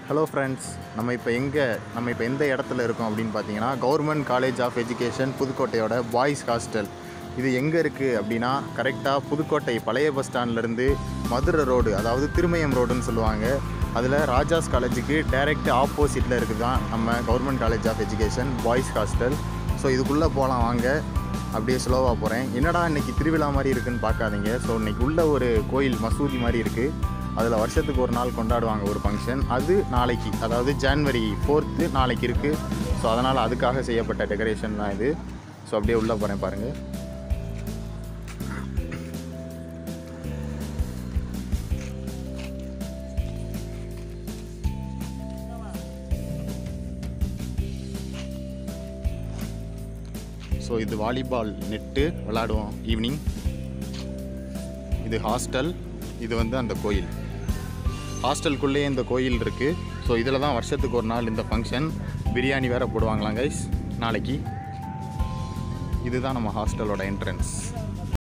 hello friends நம்ம இப்போ எங்கே நம்ம இப்போ எந்த இடத்துல இருக்கோம் அப்படின்னு பார்த்தீங்கன்னா கவர்மெண்ட் காலேஜ் ஆஃப் எஜுகேஷன் புதுக்கோட்டையோட பாய்ஸ் ஹாஸ்டல் இது எங்கே இருக்குது அப்படின்னா கரெக்டாக புதுக்கோட்டை பழைய பஸ் ஸ்டாண்ட்லேருந்து மதுரை ரோடு அதாவது திருமயம் ரோடுன்னு சொல்லுவாங்க அதில் ராஜாஸ் காலேஜுக்கு டைரக்ட் ஆப்போசிட்டில் இருக்குது தான் நம்ம government college of education boys hostel so இதுக்குள்ளே போகலாம் வாங்க அப்படியே ஸ்லோவாக போகிறேன் என்னடா இன்னைக்கு திருவிழா மாதிரி இருக்குன்னு பார்க்காதீங்க ஸோ இன்னைக்கு உள்ள ஒரு கோயில் மசூதி மாதிரி இருக்குது அதில் வருஷத்துக்கு ஒரு நாள் கொண்டாடுவாங்க ஒரு ஃபங்க்ஷன் அது நாளைக்கு அதாவது ஜான்வரி ஃபோர்த்து நாளைக்கு இருக்குது ஸோ அதனால் அதுக்காக செய்யப்பட்ட டெக்கரேஷன் தான் இது ஸோ அப்படியே உள்ளே போகிறேன் பாருங்கள் ஸோ இது வாலிபால் நெட்டு விளாடுவோம் ஈவினிங் இது ஹாஸ்டல் இது வந்து அந்த கோயில் ஹாஸ்டலுக்குள்ளேயே இந்த கோயில் இருக்குது ஸோ இதில் தான் வருஷத்துக்கு ஒரு நாள் இந்த ஃபங்க்ஷன் பிரியாணி வேறு போடுவாங்களாம் கைஸ் நாளைக்கு இதுதான் நம்ம ஹாஸ்டலோட என்ட்ரன்ஸ்